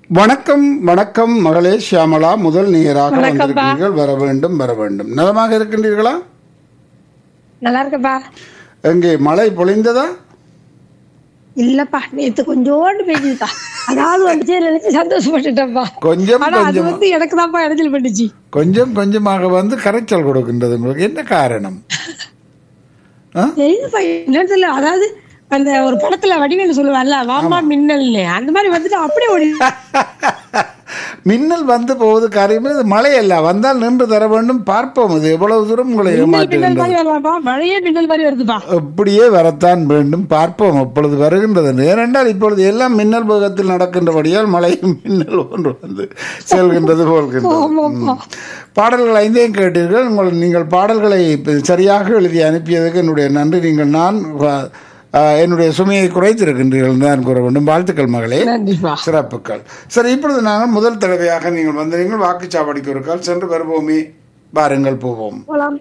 வணக்கம் வணக்கம் மகளே ஷியாமளா முதல் நேராக வணக்கம்ப்பா. வந்திருக்கிறீர்கள் வர வேண்டும் வர வேண்டும் நலமாக இருக்கின்றீர்களா நல்லா இருக்கப்பா எங்கே மழை பொழிந்ததா இல்லப்பா நேத்து கொஞ்சோண்டு பெய்யுதுப்பா அதாவது வந்துச்சே நினைச்சு சந்தோஷப்பட்டுட்டேன்ப்பா கொஞ்சம் ஆனா அது கொஞ்சம் வந்து எனக்கு தான்ப்பா இடைஞ்சல் பண்ணுச்சு கொஞ்சம் கொஞ்சமாக வந்து கரைச்சல் கொடுக்கின்றது உங்களுக்கு என்ன காரணம் ஆ? தெரியுதுப்பா என்னன்னு தெரியல அதாவது அந்த ஒரு படத்துல வடிவேலு சொல்லுவார்ல வாமா மின்னல்னு அந்த மாதிரி வந்துட்டு அப்படியே ஓடி மின்னல் வந்து போவது காரியம் இது மழை அல்ல வந்தால் நின்று தர வேண்டும் பார்ப்போம் இது எவ்வளவு தூரம் உங்களை மின்னல் மின்னல் ஏமாற்றுகின்றது மாதிரி வரலாம்ப்பா மழையே மின்னல் மாதிரி வருதுப்பா அப்படியே வரத்தான் வேண்டும் பார்ப்போம் அப்பொழுது வருகின்றது ஏனென்றால் இப்பொழுது எல்லாம் மின்னல் வேகத்தில் நடக்கின்றபடியால் மழையும் மின்னல் ஒன்று வந்து செல்கின்றது போல்கின்றது ஆமாப்பா. ம். பாடல்கள் ஐந்தையும் கேட்டீர்கள் உங்கள் நீங்கள் பாடல்களை இப்ப சரியாக எழுதி அனுப்பியதுக்கு என்னுடைய நன்றி நீங்கள் நான் ஆ, என்னுடைய சுமையை குறைத்திருக்கின்றீர்கள் தான் கூற வேண்டும் வாழ்த்துக்கள் மகளே நன்றிப்பா சிறப்புகள் சரி இப்பொழுது நாங்கள் முதல் தடவையாக நீங்கள் வந்தீர்கள் வாக்குச்சாவடிக்கு ஒரு கால் சென்று வருவோமே வாருங்கள் போவோம் போலாம்